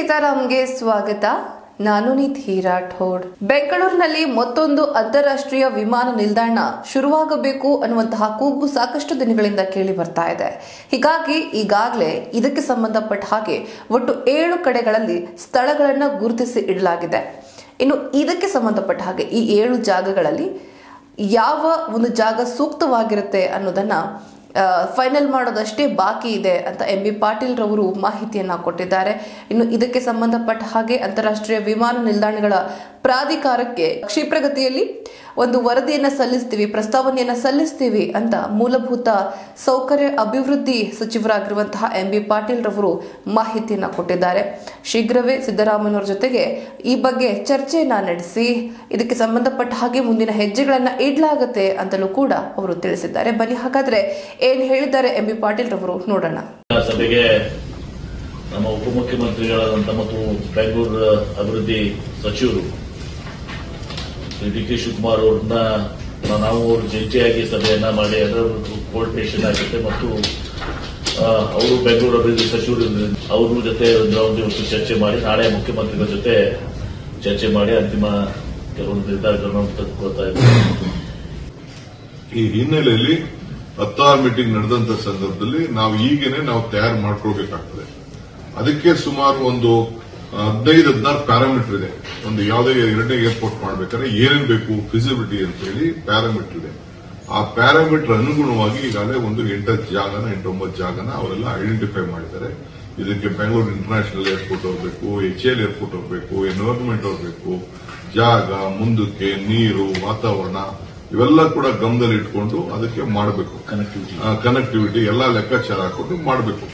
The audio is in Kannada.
ಸೀತಾರಾಮ್ಗೆ ಸ್ವಾಗತ ನಾನು ನಿಧಿ ರಾಠೋಡ್ ಬೆಂಗಳೂರಿನಲ್ಲಿ ಮತ್ತೊಂದು ಅಂತಾರಾಷ್ಟ್ರೀಯ ವಿಮಾನ ನಿಲ್ದಾಣ ಶುರುವಾಗಬೇಕು ಅನ್ನುವಂತಹ ಕೂಗು ಸಾಕಷ್ಟು ದಿನಗಳಿಂದ ಕೇಳಿ ಬರ್ತಾ ಇದೆ ಹೀಗಾಗಿ ಈಗಾಗಲೇ ಇದಕ್ಕೆ ಸಂಬಂಧಪಟ್ಟ ಹಾಗೆ ಒಟ್ಟು ಏಳು ಕಡೆಗಳಲ್ಲಿ ಸ್ಥಳಗಳನ್ನು ಗುರುತಿಸಿ ಇಡಲಾಗಿದೆ ಇನ್ನು ಇದಕ್ಕೆ ಸಂಬಂಧಪಟ್ಟ ಹಾಗೆ ಈ ಏಳು ಜಾಗಗಳಲ್ಲಿ ಯಾವ ಒಂದು ಜಾಗ ಸೂಕ್ತವಾಗಿರುತ್ತೆ ಅನ್ನೋದನ್ನ ಫೈನಲ್ ಮಾಡೋದಷ್ಟೇ ಬಾಕಿ ಇದೆ ಅಂತ ಎಂ ಬಿ ಪಾಟೀಲ್ ರವರು ಮಾಹಿತಿಯನ್ನ ಕೊಟ್ಟಿದ್ದಾರೆ ಇನ್ನು ಇದಕ್ಕೆ ಸಂಬಂಧಪಟ್ಟ ಹಾಗೆ ಅಂತಾರಾಷ್ಟ್ರೀಯ ವಿಮಾನ ನಿಲ್ದಾಣಗಳ ಪ್ರಾಧಿಕಾರಕ್ಕೆ ಕ್ಷಿಪ್ರಗತಿಯಲ್ಲಿ ಒಂದು ವರದಿಯನ್ನ ಸಲ್ಲಿಸ್ತೀವಿ ಪ್ರಸ್ತಾವನೆಯನ್ನ ಸಲ್ಲಿಸ್ತೀವಿ ಅಂತ ಮೂಲಭೂತ ಸೌಕರ್ಯ ಅಭಿವೃದ್ಧಿ ಸಚಿವರಾಗಿರುವಂತಹ ಎಂ ಬಿ ಪಾಟೀಲ್ ರವರು ಮಾಹಿತಿಯನ್ನ ಕೊಟ್ಟಿದ್ದಾರೆ ಶೀಘ್ರವೇ ಸಿದ್ದರಾಮಯ್ಯನವರ ಜೊತೆಗೆ ಈ ಬಗ್ಗೆ ಚರ್ಚೆಯನ್ನ ನಡೆಸಿ ಇದಕ್ಕೆ ಸಂಬಂಧಪಟ್ಟ ಹಾಗೆ ಮುಂದಿನ ಹೆಜ್ಜೆಗಳನ್ನ ಇಡ್ಲಾಗತ್ತೆ ಅಂತಲೂ ಕೂಡ ಅವರು ತಿಳಿಸಿದ್ದಾರೆ ಬನ್ನಿ ಹಾಗಾದ್ರೆ ಏನ್ ಹೇಳಿದ್ದಾರೆ ಎಂ ಬಿ ಪಾಟೀಲ್ ರವರು ನೋಡೋಣ ಸಭೆಗೆ ನಮ್ಮ ಉಪಮುಖ್ಯಮಂತ್ರಿಗಳಾದಂಥ ಮತ್ತು ಬೆಂಗಳೂರು ಅಭಿವೃದ್ಧಿ ಸಚಿವರು ಶ್ರೀ ಡಿ ಕೆ ಶಿವಕುಮಾರ್ ಅವ್ರನ್ನ ನಾವು ಅವರು ಜಂಟಿಯಾಗಿ ಸಭೆಯನ್ನ ಮಾಡಿ ಅದರ ಕೋರ್ಡಿನೇಷನ್ ಆಗುತ್ತೆ ಮತ್ತು ಆ, ಅವರು ಬೆಂಗಳೂರು ಅಭಿವೃದ್ಧಿ ಸಚಿವರು ಅವ್ರ ಜೊತೆ ಒಂದು ಒಂದು ದಿವಸ ಚರ್ಚೆ ಮಾಡಿ ನಾಳೆ ಮುಖ್ಯಮಂತ್ರಿಗಳ ಜೊತೆ ಚರ್ಚೆ ಮಾಡಿ ಅಂತಿಮ ಕೆಲವೊಂದು ನಿರ್ಧಾರಗಳನ್ನು ತೆಗೆದುಕೊಳ್ತಾ ಇದ್ದಾರೆ ಈ ಹಿನ್ನೆಲೆಯಲ್ಲಿ ಹತ್ತಾರು ಮೀಟಿಂಗ್ ನಡೆದಂತ ಸಂದರ್ಭದಲ್ಲಿ ನಾವು ಈಗೇನೆ ನಾವು ತಯಾರು ಮಾಡ್ಕೊಳ್ಬೇಕಾಗ್ತದೆ ಅದಕ್ಕೆ ಸುಮಾರು ಒಂದು ಹದಿನೈದು ಹದಿನಾರು ಪ್ಯಾರಾಮೀಟರ್ ಇದೆ ಒಂದು ಯಾವುದೇ ಎರಡನೇ ಏರ್ಪೋರ್ಟ್ ಮಾಡ್ಬೇಕಾದ್ರೆ ಏನೇನ್ ಬೇಕು ಫಿಸಿಬಿಲಿಟಿ ಅಂತ ಹೇಳಿ ಪ್ಯಾರಾಮೀಟರ್ ಇದೆ ಆ ಪ್ಯಾರಾಮೀಟರ್ ಅನುಗುಣವಾಗಿ ಈಗಾಗಲೇ ಒಂದು ಎಂಟತ್ತು ಜಾಗನ ಎಂಟೊಂಬತ್ತು ಜಾಗನ ಅವರೆಲ್ಲ ಐಡೆಂಟಿಫೈ ಮಾಡಿದ್ದಾರೆ ಇದಕ್ಕೆ ಬೆಂಗಳೂರು ಇಂಟರ್ನ್ಯಾಷನಲ್ ಏರ್ಪೋರ್ಟ್ ಹೋಗಬೇಕು ಎಚ್ ಎಲ್ ಏರ್ಪೋರ್ಟ್ ಹೋಗಬೇಕು ಎನ್ವೈರ್ಮೆಂಟ್ ಹೋಗಬೇಕು ಜಾಗ ಮುಂದಕ್ಕೆ ನೀರು ವಾತಾವರಣ ಇವೆಲ್ಲ ಕೂಡ ಗಮನದಲ್ಲಿ ಇಟ್ಕೊಂಡು ಅದಕ್ಕೆ ಮಾಡಬೇಕು ಕನೆಕ್ಟಿವಿಟಿ ಕನೆಕ್ಟಿವಿಟಿ ಎಲ್ಲ ಲೆಕ್ಕಾಚಾರ ಹಾಕೊಂಡು ಮಾಡಬೇಕು